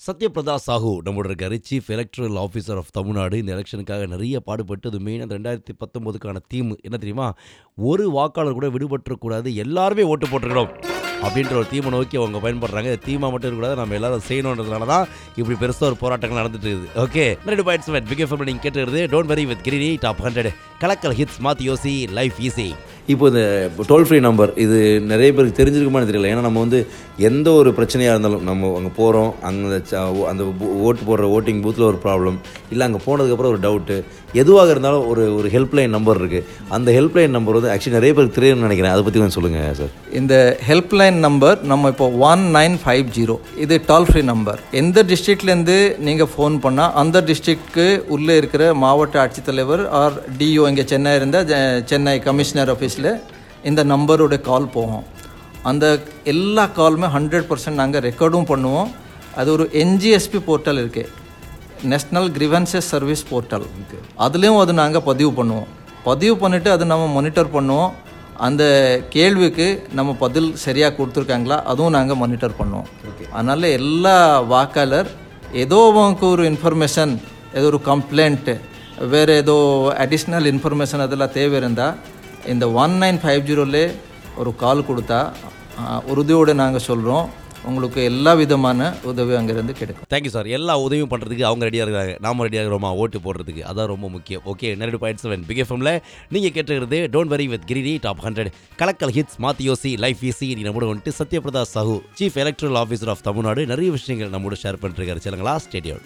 சத்யபிரதா சாஹூ நம்மளோட இருக்காரு chief electoral officer of Tamil Nadu இந்த எலெக்ஷனுக்காக நிறைய பாடுபட்டு அது மெயினாக அந்த ரெண்டாயிரத்தி பத்தொம்போதுக்கான தீம் என்ன தெரியுமா ஒரு வாக்காளர் கூட விடுபட்டுறக்கூடாது எல்லாருமே ஓட்டு போட்டுருக்கணும் அப்படின்ற ஒரு தீமை நோக்கி அவங்க பயன்படுறாங்க தீமா மட்டும் இருக்கக்கூடாது நம்ம எல்லாரும் செய்யணுன்றதுனால தான் இப்படி பெருசாக ஒரு போராட்டங்கள் நடந்துட்டு இருக்குது ஓகே ரெண்டு பாயிண்ட்ஸ் மேட் பிகே ஃபேமிலி நீங்கள் கேட்டுருது டோன்ட் வெரி வித் கிரினி டாப் ஹண்ட்ரட் கலக்கல் ஹிட்ஸ் மாத்தி யோசி லைஃப் ஈஸி இப்போ இந்த டோல் ஃப்ரீ நம்பர் இது நிறைய பேருக்கு தெரிஞ்சிருக்குமான்னு தெரியல ஏன்னா நம்ம வந்து எந்த ஒரு பிரச்சனையாக இருந்தாலும் நம்ம அங்கே போகிறோம் அங்கே அந்த பூ- ஓட்டு போடுற ஓட்டிங் பூத்தில் ஒரு ப்ராப்ளம் இல்லை அங்கே போனதுக்கப்புறம் ஒரு டவுட்டு எதுவாக இருந்தாலும் ஒரு ஒரு ஹெல்ப்லைன் நம்பர் இருக்குது அந்த ஹெல்ப்லைன் நம்பர் வந்து ஆக்சுவலி நிறைய பேருக்கு தெரியும்னு நினைக்கிறேன் அதை பற்றி கொஞ்சம் சொல்லுங்கள் சார் இந்த ஹெல்ப்லைன் நம்பர் நம்ம இப்போ ஒன் நைன் ஃபைவ் ஜீரோ இது டோல் ஃப்ரீ நம்பர் எந்த டிஸ்ட்ரிக்ட்லேருந்து நீங்கள் ஃபோன் பண்ணால் அந்த டிஸ்ட்ரிக்ட்க்கு உள்ளே இருக்கிற மாவட்ட ஆட்சித்தலைவர் ஆர் டிஓ இங்கே சென்னை இருந்தால் ஜ- சென்னை கமிஷனர் ஆஃபீஸில் இந்த நம்பரோட கால் போகும் அந்த எல்லா காலுமே ஹண்ட்ரட் பர்சன்ட் நாங்கள் ரெக்கார்டும் பண்ணுவோம் அது ஒரு என்ஜிஎஸ்பி போர்ட்டல் இருக்குது நேஷ்னல் கிரிவன்சஸ் சர்வீஸ் போர்ட்டல் அதுலேயும் அது நாங்கள் பதிவு பண்ணுவோம் பதிவு பண்ணிவிட்டு அதை நம்ம மானிட்டர் பண்ணுவோம் அந்த கேள்விக்கு நம்ம பதில் சரியாக கொடுத்துருக்காங்களா அதுவும் நாங்கள் மானிட்டர் பண்ணுவோம் அதனால் எல்லா வாக்காளர் ஏதோ அவங்களுக்கு ஒரு இன்ஃபர்மேஷன் ஏதோ ஒரு கம்ப்ளைண்ட் வேறு ஏதோ அடிஷ்னல் இன்ஃபர்மேஷன் அதெல்லாம் தேவை இருந்தால் இந்த ஒன் நைன் ஃபைவ் ஜீரோலே ஒரு கால் கொடுத்தா ஆஹ், உறுதியோடு நாங்கள் சொல்கிறோம் உங்களுக்கு எல்லா விதமான உதவி அங்கேருந்து கிடைக்கும் தேங்க்யூ சார் எல்லா உதவியும் பண்ணுறதுக்கு அவங்க ரெடியாக இருக்காங்க நாம ரெடியாக இருக்கிறோமா ஓட்டு போடுறதுக்கு அதான் ரொம்ப முக்கியம் ஓகே நேரடி பாயிண்ட் செவன் பிக் எஃப்எம்ல நீங்கள் கேட்டுக்கிறது டோன்ட் வரி வித் கிரிடி டாப் ஹண்ட்ரட் கலக்கல் ஹிட்ஸ் மாத்தி யோசி லைஃப் ஈஸி நீ நம்மளோட வந்துட்டு Satyabrata Sahoo chief electoral officer of Tamil Nadu நிறைய விஷயங்கள் நம்மளோட ஷேர் பண்ணிருக்காரு சொல்லுங்களா ஸ்டேடியம்